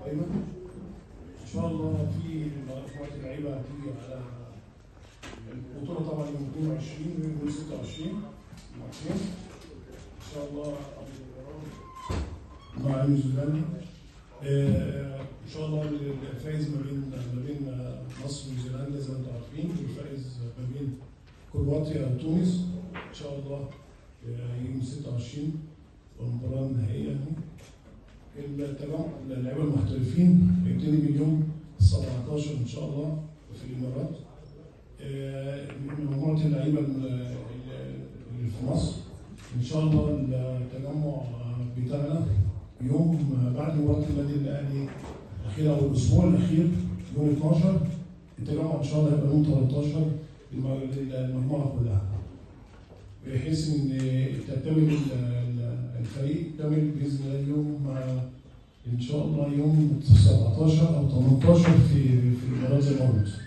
ايمن ان شاء الله في مجموعه اللعيبه هتيجي على البطوله طبعا يوم 22 ويوم 26 ماتشين ان شاء الله مع نيوزيلندا آه، ان شاء الله الفايز ما بين ما بين مصر ونيوزيلندا زي ما انتم عارفين والفايز ما بين كرواتيا وتونس ان شاء الله آه، يوم 26 والمباراه النهائيه يعني التجمع اللعيبه المحترفين هيبتدي من يوم 17 ان شاء الله في الامارات آه، مجموعه اللعيبه اللي في مصر ان شاء الله التجمع بتاعنا يوم بعد مباراه النادي الاهلي الاخيره او الاسبوع الاخير يوم 12 التجمع ان شاء الله هيبقى يوم 13 المجموعه كلها بحيث ان تكتمل الفريق كامل باذن الله يوم ان شاء الله يوم 17 او 18 في في الامارات زي ما قلت.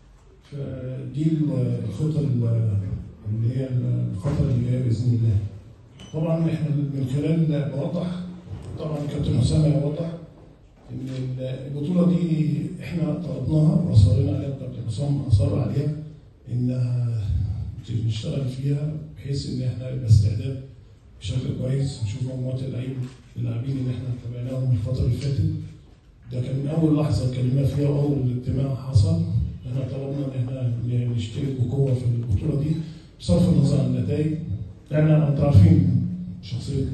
فدي الخطه اللي هي الفتره اللي جايه باذن الله. طبعا احنا من خلال بوضح طبعا كابتن اسامه يوضح ان البطوله دي احنا طلبناها واصرينا عليها وكابتن اسامه اصر عليها انها نشتغل فيها بحيث ان احنا يبقى استعداد بشكل كويس نشوف مجموعه اللعيبه اللاعبين اللي احنا تابعناهم الفتره اللي فاتت ده كان من اول لحظه اتكلمنا فيها واول اجتماع حصل احنا طلبنا ان احنا نشترك بقوه في البطوله دي بصرف النظر عن النتائج لان انتوا عارفين شخصيتنا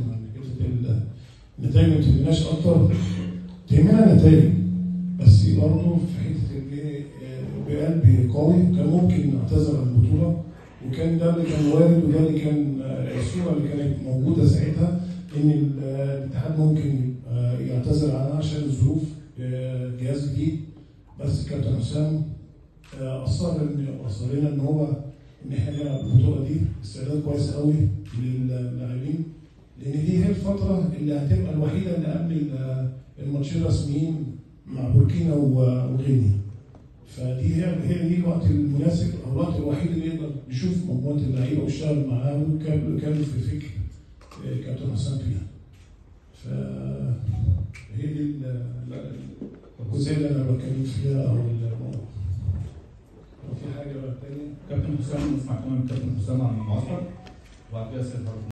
النتائج ما تهمناش اكتر تهمنا نتائج بس برضه في حته بقلب قوي كان ممكن نعتذر عن البطوله وكان ده اللي كان وارد وده اللي كان الصوره اللي كانت موجوده ساعتها ان الاتحاد ممكن يعتذر عنها عشان الظروف جهاز جديد بس كابتن حسام اصر اصرنا ان هو ان احنا نلعب البطوله دي استعداد كويس قوي للاعبين لان دي هي الفتره اللي هتبقى الوحيده اللي قبل الماتشين الرسميين مع بوركينا وغينيا فدي هي هي دي الوقت المناسب او الوقت الوحيد اللي نقدر نشوف مجموعه اللعيبه ونشتغل معاهم وكانوا في فكر كابتن حسام فيها. فهي دي الجزئيه اللي انا بتكلم فيها او لو في حاجه ثانيه كابتن حسام نسمع كمان كابتن حسام عن المعسكر وبعد كده سيد